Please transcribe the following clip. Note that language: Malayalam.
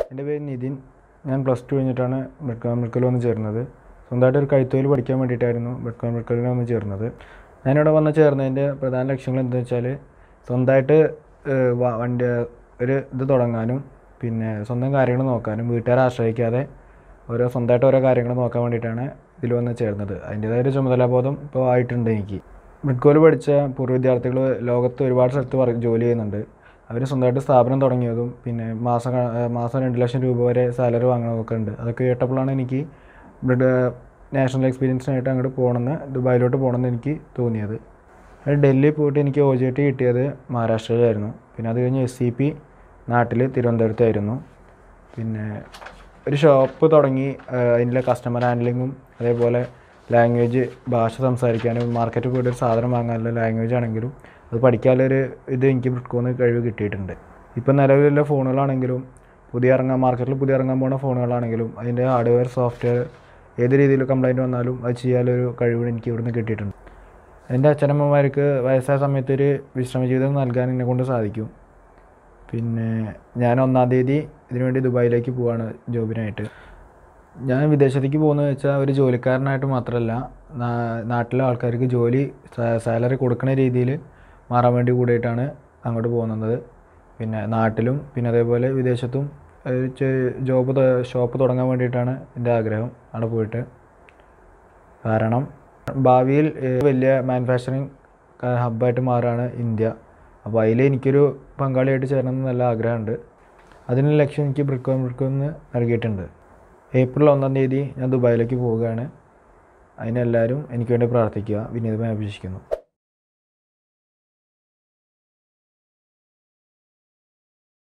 എൻ്റെ പേര് നിതിൻ ഞാൻ പ്ലസ് ടു കഴിഞ്ഞിട്ടാണ് ബ്രെഡ് മിൽക്കിൽ വന്ന് ചേർന്നത് സ്വന്തമായിട്ട് ഒരു കൈത്തൊഴിൽ പഠിക്കാൻ വേണ്ടിയിട്ടായിരുന്നു ബ്രെഡ് മിൽക്കിൽ വന്ന് ചേർന്നത് ഞാനിവിടെ വന്ന് ചേർന്നതിൻ്റെ പ്രധാന ലക്ഷ്യങ്ങൾ എന്താണെന്ന് വെച്ചാൽ സ്വന്തമായിട്ട് ഏഹ്, വ- വണ്ടി ഒരു ഇത് തുടങ്ങാനും പിന്നെ സ്വന്തം കാര്യങ്ങൾ നോക്കാനും വീട്ടുകാരെ ആശ്രയിക്കാതെ ഓരോ സ്വന്തമായിട്ട് ഓരോ കാര്യങ്ങൾ നോക്കാൻ വേണ്ടിയിട്ടാണ് ഇതിൽ വന്ന് ചേർന്നത് അതിൻ്റേതായ ഒരു ചുമതലാബോധം ഇപ്പോൾ ആയിട്ടുണ്ട് എനിക്ക് മിഡ്കോയിൽ പഠിച്ച പൂർവ്വ വിദ്യാർത്ഥികൾ ലോകത്ത് ഒരുപാട് സ്ഥലത്ത് വർക്ക് ജോലി ചെയ്യുന്നുണ്ട് അവർ സ്വന്തമായിട്ട് സ്ഥാപനം തുടങ്ങിയതും പിന്നെ മാസം ക- ഏഹ് മാസം രണ്ട് ലക്ഷം രൂപ വരെ സാലറി വാങ്ങണമൊക്കെ ഉണ്ട് അതൊക്കെ കേട്ടപ്പോഴാണ് എനിക്ക് ഇവിടെ നാഷണൽ എക്സ്പീരിയൻസിനായിട്ട് അങ്ങോട്ട് പോകണമെന്ന് ദുബായിലോട്ട് പോകണമെന്ന് എനിക്ക് തോന്നിയത് അത് ഡൽഹിയിൽ പോയിട്ട് എനിക്ക് ഒ ജെ ടി കിട്ടിയത് മഹാരാഷ്ട്രയിലായിരുന്നു പിന്നെ അത് കഴിഞ്ഞ് എസ് സി പി നാട്ടിൽ തിരുവനന്തപുരത്തായിരുന്നു പിന്നെ ഒരു ഷോപ്പ് തുടങ്ങി ആഹ് അതിൻ്റെ കസ്റ്റമർ ഹാൻഡ്ലിങ്ങും അതേപോലെ ലാംഗ്വേജ് ഭാഷ സംസാരിക്കാനും മാർക്കറ്റിൽ പോയിട്ട് ഒരു സാധനം വാങ്ങാനുള്ള ലാംഗ്വേജ് ആണെങ്കിലും അത് പഠിക്കാനുള്ളൊരു ഇത് എനിക്ക് ബ്രിഡ്കോന്ന് കഴിവ് കിട്ടിയിട്ടുണ്ട് ഇപ്പം നിലവിലുള്ള ഫോണുകളാണെങ്കിലും പുതിയ ഇറങ്ങാൻ മാർക്കറ്റിൽ പുതിയ ഇറങ്ങാൻ പോകുന്ന ഫോണുകളാണെങ്കിലും അതിൻ്റെ ഹാർഡ്വെയർ സോഫ്റ്റ്വെയർ ഏത് രീതിയിൽ കംപ്ലൈൻറ്റ് വന്നാലും അത് ചെയ്യാനൊരു കഴിവ് എനിക്ക് ഇവിടുന്ന് കിട്ടിയിട്ടുണ്ട് എൻ്റെ അച്ഛനമ്മമാർക്ക് വയസ്സായ സമയത്ത് ഒരു വിശ്രമ ജീവിതം നൽകാൻ എന്നെ കൊണ്ട് സാധിക്കും പിന്നെ ഞാൻ ഒന്നാം തീയതി ഇതിനുവേണ്ടി ദുബായിലേക്ക് പോവാണ് ജോബിനായിട്ട് ഞാൻ വിദേശത്തേക്ക് പോകുന്നത് വെച്ചാൽ ഒരു ജോലിക്കാരനായിട്ട് മാത്രമല്ല നാ- നാട്ടിലെ ആൾക്കാർക്ക് ജോലി സാലറി കൊടുക്കുന്ന രീതിയിൽ മാറാൻ വേണ്ടി കൂടിയിട്ടാണ് അങ്ങോട്ട് പോകുന്നത് പിന്നെ നാട്ടിലും പിന്നെ അതേപോലെ വിദേശത്തും ഒരു ചെ- ജോബ് ത- ഷോപ്പ് തുടങ്ങാൻ വേണ്ടിയിട്ടാണ് എൻ്റെ ആഗ്രഹം അവിടെ പോയിട്ട് കാരണം ഭാവിയിൽ ഏഹ്, വലിയ മാനുഫാക്ചറിങ് ഹബ്ബായിട്ട് മാറുകയാണ് ഇന്ത്യ അപ്പോൾ അതിൽ എനിക്കൊരു പങ്കാളിയായിട്ട് ചേരണമെന്ന് നല്ല ആഗ്രഹമുണ്ട് അതിനുള്ള ലക്ഷ്യം എനിക്ക് ബ്രിക്കോ ബ്രിക്കോന്ന് നൽകിയിട്ടുണ്ട് ഏപ്രിൽ ഒന്നാം തീയതി ഞാൻ ദുബായിലേക്ക് പോവുകയാണ് അതിനെല്ലാവരും എനിക്ക് വേണ്ടി പ്രാർത്ഥിക്കുക വിനീതമായി അപേക്ഷിക്കുന്നു